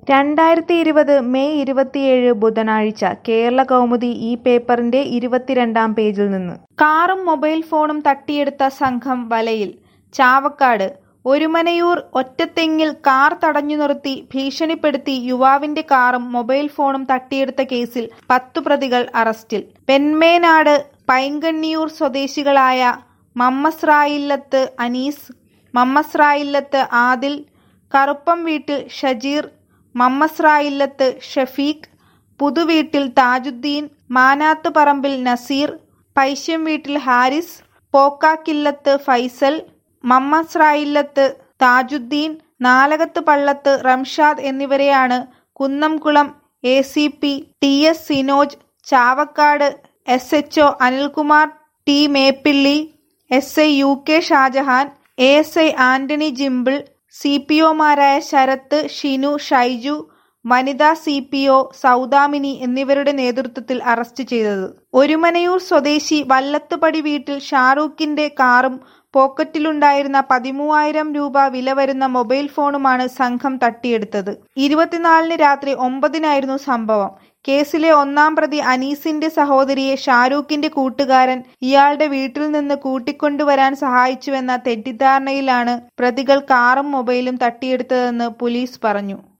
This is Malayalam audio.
രണ്ടായിരത്തി ഇരുപത് മെയ് ഇരുപത്തിയേഴ് ബുധനാഴ്ച കേരള കൗമുദി ഈ പേപ്പറിന്റെ ഇരുപത്തിരണ്ടാം പേജിൽ നിന്ന് കാറും മൊബൈൽ ഫോണും തട്ടിയെടുത്ത സംഘം വലയിൽ ചാവക്കാട് ഒരുമനയൂർ ഒറ്റത്തെങ്ങിൽ കാർ തടഞ്ഞു നിർത്തി ഭീഷണിപ്പെടുത്തി യുവാവിന്റെ കാറും മൊബൈൽ ഫോണും തട്ടിയെടുത്ത കേസിൽ പത്തു പ്രതികൾ അറസ്റ്റിൽ പെന്മേനാട് പൈങ്കണ്ണിയൂർ സ്വദേശികളായ മമ്മസ്രായില്ലത്ത് അനീസ് മമ്മസ്രായില്ലത്ത് ആദിൽ കറുപ്പം വീട്ടിൽ ഷജീർ മമ്മസ്രായില്ലത്ത് ഷഫീഖ് പുതുവീട്ടിൽ താജുദ്ദീൻ മാനാത്ത് പറമ്പിൽ നസീർ പൈശ്യം വീട്ടിൽ ഹാരിസ് പോക്കാക്കില്ലത്ത് ഫൈസൽ മമ്മസ്രായില്ലത്ത് താജുദ്ദീൻ നാലകത്ത് പള്ളത്ത് റംഷാദ് എന്നിവരെയാണ് Kunnamkulam A C P T S Sinoj Chavakkad S H O Anilkumar T Meppilly S I U K Shajahan A S I Antony ജിമ്പിൾ സി പി ഒമാരായ ശരത്ത് ഷിനു ഷൈജു വനിതാ സി പി ഒ സൗദാമിനി എന്നിവരുടെ നേതൃത്വത്തിൽ അറസ്റ്റ് ചെയ്തത് ഒരുമനയൂർ സ്വദേശി വല്ലത്തുപടി വീട്ടിൽ ഷാറൂഖിന്റെ കാറും പോക്കറ്റിലുണ്ടായിരുന്ന പതിമൂവായിരം രൂപ വില വരുന്ന മൊബൈൽ ഫോണുമാണ് സംഘം തട്ടിയെടുത്തത് ഇരുപത്തിനാലിന് രാത്രി ഒമ്പതിനായിരുന്നു സംഭവം കേസിലെ ഒന്നാം പ്രതി അനീസിന്റെ സഹോദരിയെ ഷാരൂഖിന്റെ കൂട്ടുകാരൻ ഇയാളുടെ വീട്ടിൽ നിന്ന് കൂട്ടിക്കൊണ്ടുവരാൻ സഹായിച്ചുവെന്ന തെറ്റിദ്ധാരണയിലാണ് പ്രതികൾ കാറും മൊബൈലും തട്ടിയെടുത്തതെന്ന് പോലീസ് പറഞ്ഞു